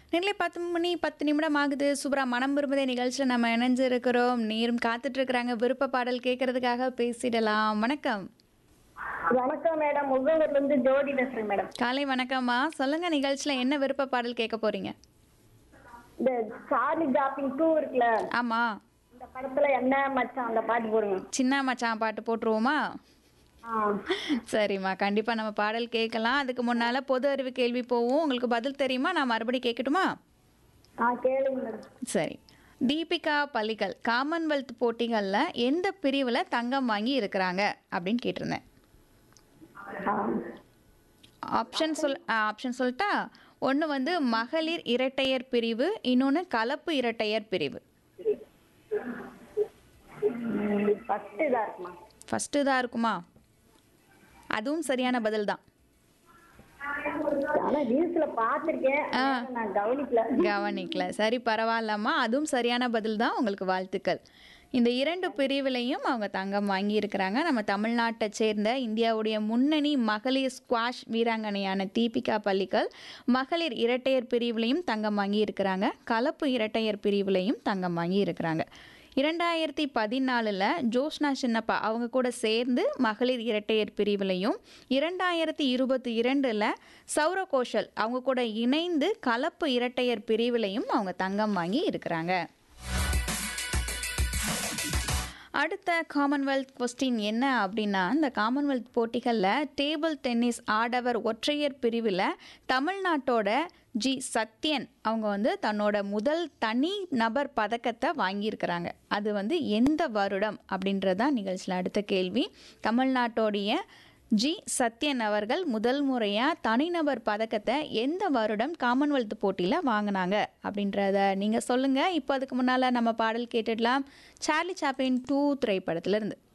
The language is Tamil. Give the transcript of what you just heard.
நெல்லை பத்து மணி பத்து நிமிடம் ஆகுது சூப்பரா மனம் விரும்புதே நிகழ்ச்சியில் நம்ம இணைஞ்சிருக்கிறோம் நீரும் காத்துட்டு இருக்கிறாங்க விருப்ப பாடல் கேட்கறதுக்காக பேசிடலாம் வணக்கம் வணக்கம் மேடம் முகவூர்ல இருந்து ஜோதி பேசுறேன் மேடம் காலை வணக்கம்மா சொல்லுங்க நிகழ்ச்சியில என்ன விருப்ப பாடல் கேட்க போறீங்க இந்த சார்லி ஜாப்பிங் டூ இருக்குல்ல ஆமா இந்த படத்துல என்ன மச்சான் அந்த பாட்டு போடுங்க சின்ன மச்சான் பாட்டு போட்டுருவோமா ஆ சரிம்மா கண்டிப்பா நம்ம பாடல் கேட்கலாம் அதுக்கு முன்னால பொது அறிவு கேள்வி போவோம் உங்களுக்கு பதில் தெரியுமா நான் மறுபடியும் கேட்கட்டுமா ஆ கேளுங்க மேடம் சரி தீபிகா பள்ளிகள் காமன்வெல்த் போட்டிகளில் எந்த பிரிவில் தங்கம் வாங்கி இருக்கிறாங்க அப்படின்னு கேட்டிருந்தேன் ஆ ஆப்ஷன் சொல் ஆப்ஷன் சொல்லிட்டா ஒன்று வந்து மகளிர் இரட்டையர் பிரிவு இன்னொன்று கலப்பு இரட்டையர் பிரிவு ஃபர்ஸ்ட் இதா இருக்குமா ஃபஸ்ட்டு தான் இருக்குமா அதுவும் சரியான பதில் தான் ஆனா ரீல்ஸ்ல பாத்திருக்கேன் ஆனா நான் கவனிக்கல கவனிக்கல சரி பரவாயில்லம்மா அதுவும் சரியான பதில் தான் உங்களுக்கு வாழ்த்துக்கள் இந்த இரண்டு பிரிவிலையும் அவங்க தங்கம் வாங்கி இருக்கிறாங்க நம்ம தமிழ்நாட்டை சேர்ந்த இந்தியாவுடைய முன்னணி மகளிர் ஸ்குவாஷ் வீராங்கனையான தீபிகா பள்ளிக்கல் மகளிர் இரட்டையர் பிரிவிலையும் தங்கம் வாங்கி இருக்கிறாங்க கலப்பு இரட்டையர் பிரிவிலையும் தங்கம் வாங்கி இருக்கிறாங்க இரண்டாயிரத்தி பதினாலில் ஜோஷ்னா சின்னப்பா அவங்க கூட சேர்ந்து மகளிர் இரட்டையர் பிரிவிலையும் இரண்டாயிரத்தி இருபத்தி இரண்டில் சௌர கோஷல் அவங்க கூட இணைந்து கலப்பு இரட்டையர் பிரிவிலையும் அவங்க தங்கம் வாங்கி இருக்கிறாங்க அடுத்த காமன்வெல்த் கொஸ்டின் என்ன அப்படின்னா இந்த காமன்வெல்த் போட்டிகளில் டேபிள் டென்னிஸ் ஆடவர் ஒற்றையர் பிரிவில் தமிழ்நாட்டோட ஜி சத்யன் அவங்க வந்து தன்னோட முதல் தனி நபர் பதக்கத்தை வாங்கியிருக்கிறாங்க அது வந்து எந்த வருடம் அப்படின்றதான் நிகழ்ச்சியில் அடுத்த கேள்வி தமிழ்நாட்டோடைய ஜி சத்யன் அவர்கள் முதல் முறையாக தனிநபர் பதக்கத்தை எந்த வருடம் காமன்வெல்த் போட்டியில் வாங்கினாங்க அப்படின்றத நீங்கள் சொல்லுங்கள் இப்போ அதுக்கு முன்னால் நம்ம பாடல் கேட்டுடலாம் சார்லி சாப்ளின் டூ திரைப்படத்திலிருந்து